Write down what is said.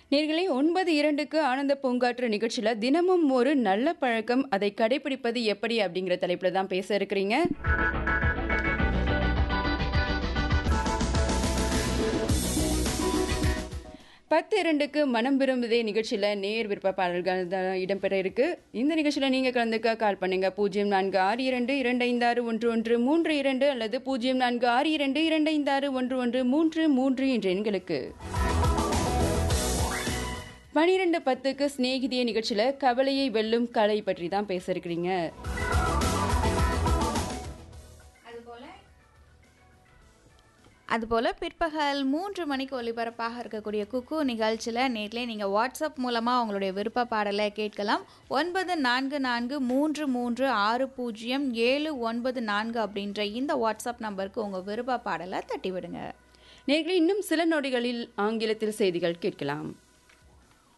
நேர்களே ஒன்பது இரண்டுக்கு ஆனந்த பூங்காற்று நிகழ்ச்சியில் தினமும் ஒரு நல்ல பழக்கம் அதை கடைபிடிப்பது எப்படி அப்படிங்கிற தலைப்பில் தான் பேச இருக்கிறீங்க பத்து இரண்டுக்கு மனம் விரும்புதே நிகழ்ச்சியில் நேர் விருப்ப பாடல்கள் தான் இடம்பெற இருக்கு இந்த நிகழ்ச்சியில் நீங்கள் கலந்துக்க கால் பண்ணுங்க பூஜ்ஜியம் நான்கு ஆறு இரண்டு இரண்டு ஐந்து ஆறு ஒன்று ஒன்று மூன்று இரண்டு அல்லது பூஜ்ஜியம் நான்கு ஆறு இரண்டு இரண்டு ஐந்து ஆறு ஒன்று ஒன்று மூன்று மூன்று என்ற எண்களுக்கு பனிரெண்டு பத்துக்கு சிநேகிதிய நிகழ்ச்சியில் கவலையை வெல்லும் கலை பற்றி தான் பேச இருக்கிறீங்க அதுபோல் பிற்பகல் மூன்று மணிக்கு ஒலிபரப்பாக இருக்கக்கூடிய குக்கு நிகழ்ச்சியில் நேரிலே நீங்கள் வாட்ஸ்அப் மூலமாக உங்களுடைய விருப்ப பாடலை கேட்கலாம் ஒன்பது நான்கு நான்கு மூன்று மூன்று ஆறு பூஜ்ஜியம் ஏழு ஒன்பது நான்கு அப்படின்ற இந்த வாட்ஸ்அப் நம்பருக்கு உங்கள் விருப்ப பாடலை தட்டி விடுங்க நேர்களே இன்னும் சில நொடிகளில் ஆங்கிலத்தில் செய்திகள் கேட்கலாம்